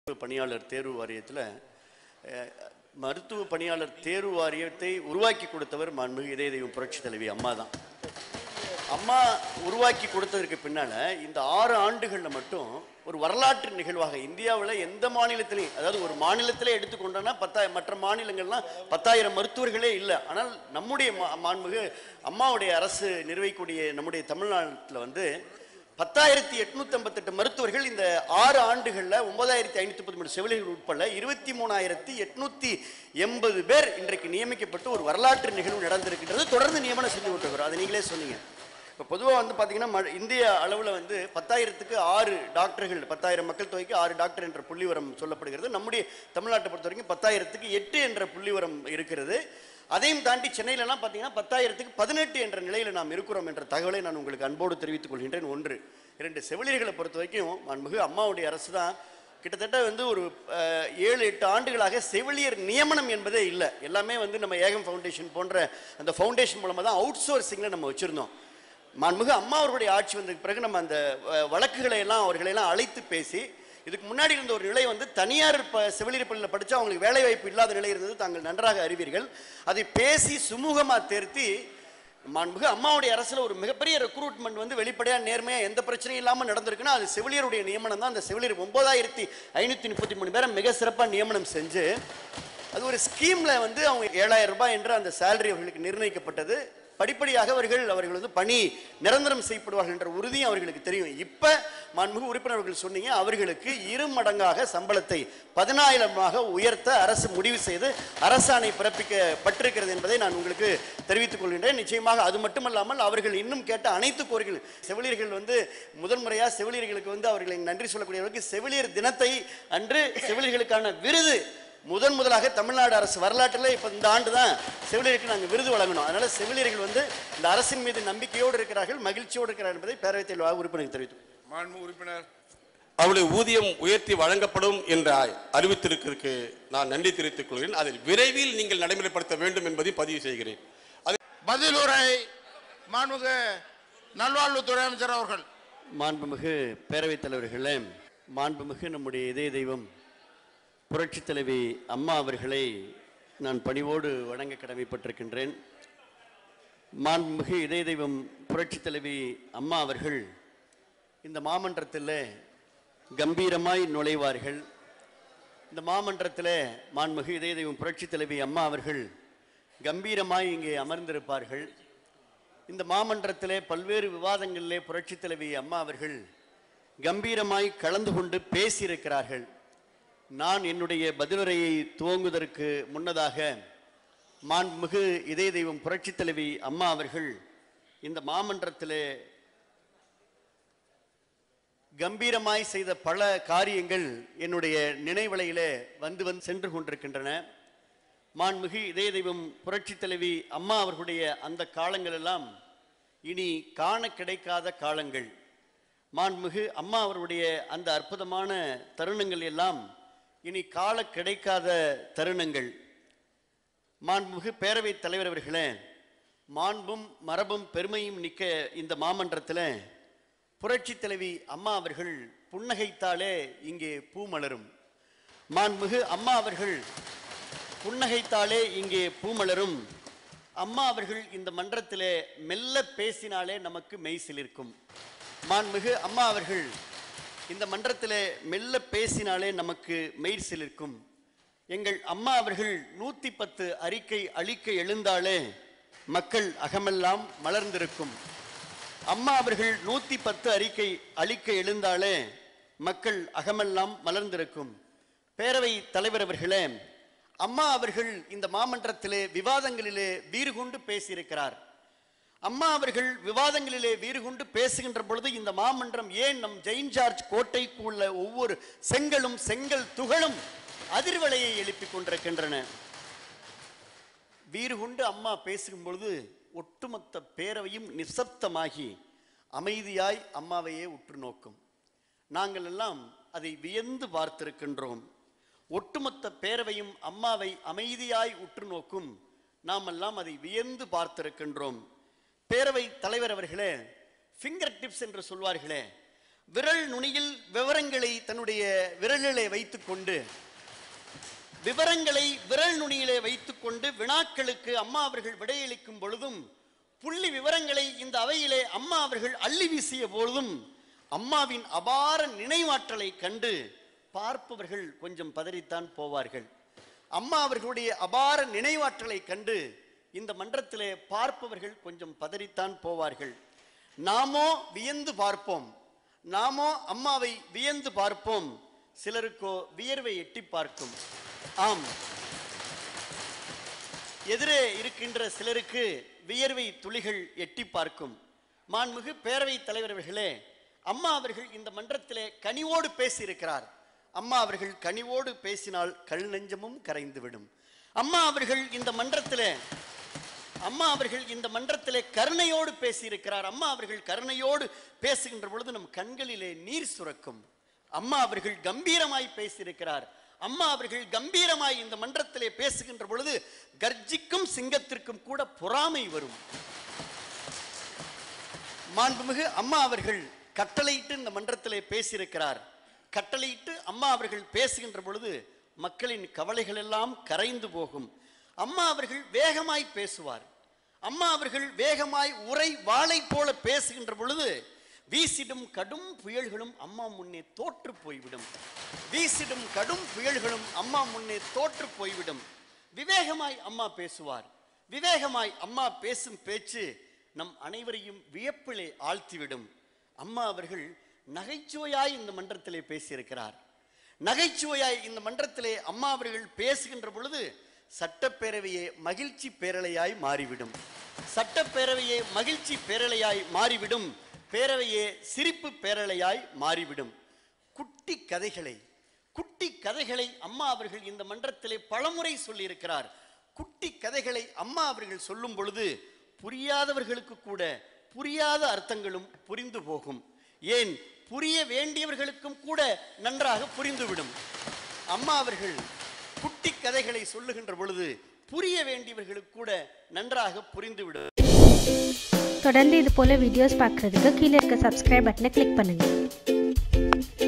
பணியாளர் தேர்வு வாரியத்தில் மருத்துவ பணியாளர் தேர்வு வாரியத்தை உருவாக்கி கொடுத்தவர் மாண்புமிகு இதய தெய்வம் புரட்சி தலைவி அம்மா தான் அம்மா உருவாக்கி கொடுத்ததற்கு பின்னால இந்த ஆறு ஆண்டுகளில் மட்டும் ஒரு வரலாற்று நிகழ்வாக இந்தியாவில் எந்த மாநிலத்திலையும் அதாவது ஒரு மாநிலத்திலே எடுத்துக்கொண்டோன்னா பத்தாயிரம் மற்ற மாநிலங்கள்லாம் பத்தாயிரம் மருத்துவர்களே இல்லை ஆனால் நம்முடைய மா- மாண்புமிகு அம்மாவுடைய அரசு நிர்வகிக்கக்கூடிய நம்முடைய தமிழ்நாட்டில் வந்து பத்தாயிரத்தி எட்நூத்தி ஐம்பத்தெட்டு மருத்துவர்கள் இந்த ஆறு ஆண்டுகளில் ஒன்பதாயிரத்தி ஐநூத்தி முப்பத்தி மூணு செவிலியர்கள் உட்பட இருபத்தி மூணாயிரத்தி எட்நூத்தி எண்பது பேர் இன்றைக்கு நியமிக்கப்பட்டு ஒரு வரலாற்று நிகழ்வு நடந்திருக்கின்றது தொடர்ந்து நியமனம் செஞ்சு விட்டுருக்கிறோம் அதை நீங்களே சொன்னீங்க இப்போ பொதுவாக வந்து பார்த்தீங்கன்னா ம- இந்திய அளவில் வந்து பத்தாயிரத்துக்கு ஆறு டாக்டர்கள் பத்தாயிரம் மக்கள் தொகைக்கு ஆறு டாக்டர் என்ற புள்ளிவரம் சொல்லப்படுகிறது நம்முடைய தமிழ்நாட்டை பொறுத்த வரைக்கும் பத்தாயிரத்துக்கு எட்டு என்ற புள்ளிவரம் இருக்கிறது அதையும் தாண்டி சென்னையிலலாம் பார்த்தீங்கன்னா பத்தாயிரத்துக்கு பதினெட்டு என்ற நிலையில் நாம் இருக்கிறோம் என்ற தகவலை நான் உங்களுக்கு அன்போடு தெரிவித்துக் கொள்கின்றேன் ஒன்று இரண்டு செவிலியர்களை பொறுத்த வரைக்கும் மாண்புமிகு அம்மாவுடைய அரசு தான் கிட்டத்தட்ட வந்து ஒரு அஹ், ஏழு எட்டு ஆண்டுகளாக செவிலியர் நியமனம் என்பதே இல்லை எல்லாமே வந்து நம்ம ஏகம் ஃபவுண்டேஷன் போன்ற அந்த ஃபவுண்டேஷன் மூலமாக தான் அவுட் சோர்சிங்கில் நம்ம வச்சுருந்தோம் மாண்புமிகு அம்மா அவர்களுடைய ஆட்சி வந்ததுக்கு பிறகு நம்ம அந்த அஹ், வழக்குகளை எல்லாம் அவர்களை எல்லாம் அழைத்து பேசி இதுக்கு முன்னாடி இருந்த ஒரு நிலை வந்து தனியார் ப செவிலியர் பள்ளியில் படித்தா அவங்களுக்கு வேலை வாய்ப்பு இல்லாத நிலை இருந்தது தாங்கள் நன்றாக அறிவீர்கள் அதை பேசி சுமூகமாக தேர்த்தி மாண்புமிகு அம்மாவுடைய அரசில் ஒரு மிகப்பெரிய ரெக்ரூட்மெண்ட் வந்து வெளிப்படையாக நேர்மையாக எந்த பிரச்சனையும் இல்லாமல் நடந்திருக்குன்னா அது செவிலியருடைய நியமனம் தான் அந்த செவிலியர் ஒன்பதாயிரத்தி ஐநூற்றி முப்பத்தி மூணு பேரை மிக சிறப்பாக நியமனம் செஞ்சு அது ஒரு ஸ்கீம்ல வந்து அவங்க ஏழாயிரம் ரூபாய் என்று அந்த சேலரி அவர்களுக்கு நிர்ணயிக்கப்பட்டது படிப்படியாக அவர்கள் அவர்கள் வந்து பணி நிரந்தரம் செய்யப்படுவார்கள் என்ற உறுதியும் அவர்களுக்கு தெரியும் இப்ப மாண்புமிகு உறுப்பினர்கள் சொன்னீங்க அவர்களுக்கு இரு மடங்காக சம்பளத்தை பதினாயிரமாக உயர்த்த அரசு முடிவு செய்து அரசாணை பிறப்பிக்கப்பட்டிருக்கிறது என்பதை நான் உங்களுக்கு தெரிவித்துக் கொள்கின்றேன் நிச்சயமாக அது மட்டுமல்லாமல் அவர்கள் இன்னும் கேட்ட அனைத்து கோரிக்கைகள் செவிலியர்கள் வந்து முதல் முறையா செவிலியர்களுக்கு வந்து அவர்களை நன்றி சொல்லக்கூடியவர்களுக்கு செவிலியர் தினத்தை அன்று செவிலியர்களுக்கான விருது முதன் முதலாக தமிழ்நாடு அரசு வரலாற்றில் இப்போ இந்த ஆண்டு தான் செவிலியருக்கு நாங்கள் விருது வழங்கணும் அதனால செவிலியர்கள் வந்து இந்த அரசின் மீது நம்பிக்கையோடு இருக்கிறார்கள் மகிழ்ச்சியோடு இருக்கிறார்கள் என்பதை பேரவைத் தலைவர் உறுப்பினருக்கு தெரிவித்து மாண்பு உறுப்பினர் அவருடைய ஊதியம் உயர்த்தி வழங்கப்படும் என்ற அறிவித்திருக்கிறதுக்கு நான் நன்றி தெரிவித்துக் கொள்கிறேன் அதில் விரைவில் நீங்கள் நடைமுறைப்படுத்த வேண்டும் என்பதை பதிவு செய்கிறேன் அது பதிலுரை மாண்புமிகு நல்வாழ்வுத்துறை அமைச்சர் அவர்கள் மாண்புமிகு பேரவைத் தலைவர்களே மாண்புமிகு நம்முடைய இதய தெய்வம் புரட்சித் தலைவி அம்மா அவர்களை நான் பணிவோடு வணங்க கடமைப்பட்டிருக்கின்றேன் மாண்புமிகு இதய தெய்வம் புரட்சித் தலைவி அம்மா அவர்கள் இந்த மாமன்றத்தில் கம்பீரமாய் நுழைவார்கள் இந்த மாமன்றத்தில் மாண்புமிகு இதய தெய்வம் புரட்சித் தலைவி அம்மா அவர்கள் கம்பீரமாய் இங்கே அமர்ந்திருப்பார்கள் இந்த மாமன்றத்திலே பல்வேறு விவாதங்களிலே புரட்சித் தலைவி அம்மா அவர்கள் கம்பீரமாய் கலந்து கொண்டு பேசியிருக்கிறார்கள் நான் என்னுடைய பதிலுரையை துவங்குவதற்கு முன்னதாக மாண்புமிகு இதய தெய்வம் புரட்சித் தலைவி அம்மா அவர்கள் இந்த மாமன்றத்திலே கம்பீரமாய் செய்த பல காரியங்கள் என்னுடைய நினைவலையிலே வந்து வந்து சென்று கொண்டிருக்கின்றன மாண்புமிகு இதய தெய்வம் புரட்சித் தலைவி அம்மா அவர்களுடைய அந்த காலங்கள் எல்லாம் இனி காண கிடைக்காத காலங்கள் மாண்புமிகு அம்மா அவருடைய அந்த அற்புதமான தருணங்கள் எல்லாம் இனி கால கிடைக்காத தருணங்கள் மாண்புமிகு பேரவைத் தலைவர் அவர்களே மாண்பும் மரபும் பெருமையும் நிற்க இந்த மாமன்றத்தில் புரட்சி தலைவி அம்மா அவர்கள் புன்னகைத்தாலே இங்கே பூ மலரும் மாண்புமிகு அம்மா அவர்கள் புன்னகைத்தாலே இங்கே பூமலரும் அம்மா அவர்கள் இந்த மன்றத்திலே மெல்ல பேசினாலே நமக்கு மெய் சிலிர்க்கும் மாண்புமிகு அம்மா அவர்கள் இந்த மன்றத்திலே மெல்ல பேசினாலே நமக்கு மெய் சிலிர்க்கும் எங்கள் அம்மா அவர்கள் நூத்தி பத்து அறிக்கை அளிக்க எழுந்தாலே மக்கள் அகமெல்லாம் மலர்ந்திருக்கும் அம்மா அவர்கள் நூத்தி பத்து அறிக்கை அளிக்க எழுந்தாலே மக்கள் அகமெல்லாம் மலர்ந்திருக்கும் பேரவை தலைவர் அவர்களே அம்மா அவர்கள் இந்த மாமன்றத்திலே விவாதங்களிலே வீறு கொண்டு பேசியிருக்கிறார் அம்மா அவர்கள் விவாதங்களிலே வீறு கொண்டு பேசுகின்ற பொழுது இந்த மாமன்றம் ஏன் நம் ஜெயின் ஜார்ஜ் கோட்டைக்கு உள்ள ஒவ்வொரு செங்கலும் செங்கல் துகளும் அதிர்வலையை எழுப்பிக் கொண்டிருக்கின்றன வீறு கொண்டு அம்மா பேசும் பொழுது ஒட்டுமொத்த பேரவையும் நிசப்தமாகி அமைதியாய் அம்மாவையே உற்று நோக்கும் நாங்கள் எல்லாம் அதை வியந்து பார்த்திருக்கின்றோம் ஒட்டுமொத்த பேரவையும் அம்மாவை அமைதியாய் உற்று நோக்கும் நாமெல்லாம் அதை வியந்து பார்த்திருக்கின்றோம் பேரவை தலைவர் அவர்களே ஃபிங்கர் டிப்ஸ் என்று சொல்வார்களே விரல் நுனியில் விவரங்களை தன்னுடைய விரலிலே வைத்துக்கொண்டு விவரங்களை விரல் நுனியிலே வைத்துக்கொண்டு வினாக்களுக்கு அம்மா அவர்கள் விடையளிக்கும் பொழுதும் புள்ளி விவரங்களை இந்த அவையிலே அம்மா அவர்கள் அள்ளி வீசிய பொழுதும் அம்மாவின் அபார நினைவாற்றலை கண்டு பார்ப்பவர்கள் கொஞ்சம் பதறித்தான் போவார்கள் அம்மா அவர்களுடைய அபார நினைவாற்றலை கண்டு இந்த மன்றத்திலே பார்ப்பவர்கள் கொஞ்சம் பதறித்தான் போவார்கள் நாமோ வியந்து பார்ப்போம் நாமோ அம்மாவை வியந்து பார்ப்போம் சிலருக்கோ வியர்வை எட்டி பார்க்கும் ஆம் எதிரே இருக்கின்ற சிலருக்கு வியர்வை துளிகள் எட்டி பார்க்கும் மாண்புமிகு பேரவைத் தலைவர் அவர்களே அம்மா அவர்கள் இந்த மன்றத்திலே கனிவோடு பேசியிருக்கிறார் அம்மா அவர்கள் கனிவோடு பேசினால் கல் நெஞ்சமும் கரைந்துவிடும் அம்மா அவர்கள் இந்த மன்றத்திலே அம்மா அவர்கள் இந்த மன்றத்திலே கருணையோடு பேசியிருக்கிறார் அம்மா அவர்கள் கருணையோடு பேசுகின்ற பொழுது நம் கண்களிலே நீர் சுரக்கும் அம்மா அவர்கள் கம்பீரமாய் பேசியிருக்கிறார் அம்மா அவர்கள் கம்பீரமாய் இந்த மன்றத்திலே பேசுகின்ற பொழுது கர்ஜிக்கும் சிங்கத்திற்கும் கூட பொறாமை வரும் மாண்புமிகு அம்மா அவர்கள் கட்டளையிட்டு இந்த மன்றத்திலே பேசியிருக்கிறார் கட்டளையிட்டு அம்மா அவர்கள் பேசுகின்ற பொழுது மக்களின் கவலைகள் எல்லாம் கரைந்து போகும் அம்மா அவர்கள் வேகமாய் பேசுவார் அம்மா அவர்கள் வேகமாய் உரை வாளை போல பேசுகின்ற பொழுது வீசிடும் கடும் புயல்களும் அம்மா முன்னே தோற்று போய்விடும் வீசிடும் கடும் புயல்களும் அம்மா முன்னே தோற்று போய்விடும் விவேகமாய் அம்மா பேசுவார் விவேகமாய் அம்மா பேசும் பேச்சு நம் அனைவரையும் வியப்பிலே ஆழ்த்திவிடும் அம்மா அவர்கள் நகைச்சுவையாய் இந்த மன்றத்திலே பேசியிருக்கிறார் நகைச்சுவையாய் இந்த மன்றத்திலே அம்மா அவர்கள் பேசுகின்ற பொழுது சட்டப்பேரவையே மகிழ்ச்சி பேரலையாய் மாறிவிடும் சட்டப்பேரவையே மகிழ்ச்சி பேரலையாய் மாறிவிடும் பேரவையே சிரிப்பு பேரலையாய் மாறிவிடும் குட்டி கதைகளை குட்டி கதைகளை அம்மா அவர்கள் இந்த மன்றத்திலே பலமுறை சொல்லியிருக்கிறார் குட்டி கதைகளை அம்மா அவர்கள் சொல்லும் பொழுது புரியாதவர்களுக்கு கூட புரியாத அர்த்தங்களும் புரிந்து போகும் ஏன் புரிய வேண்டியவர்களுக்கும் கூட நன்றாக புரிந்துவிடும் அம்மா அவர்கள் குட்டி கதைகளை சொல்லுகின்ற பொழுது புரிய வேண்டியவர்களுக்கு கூட நன்றாக புரிந்துவிடும் தொடர்ந்து இது போல வீடியோஸ் பார்க்குறதுக்கு கீழே இருக்க சப்ஸ்கிரைப் பட்டனை கிளிக் பண்ணுங்கள்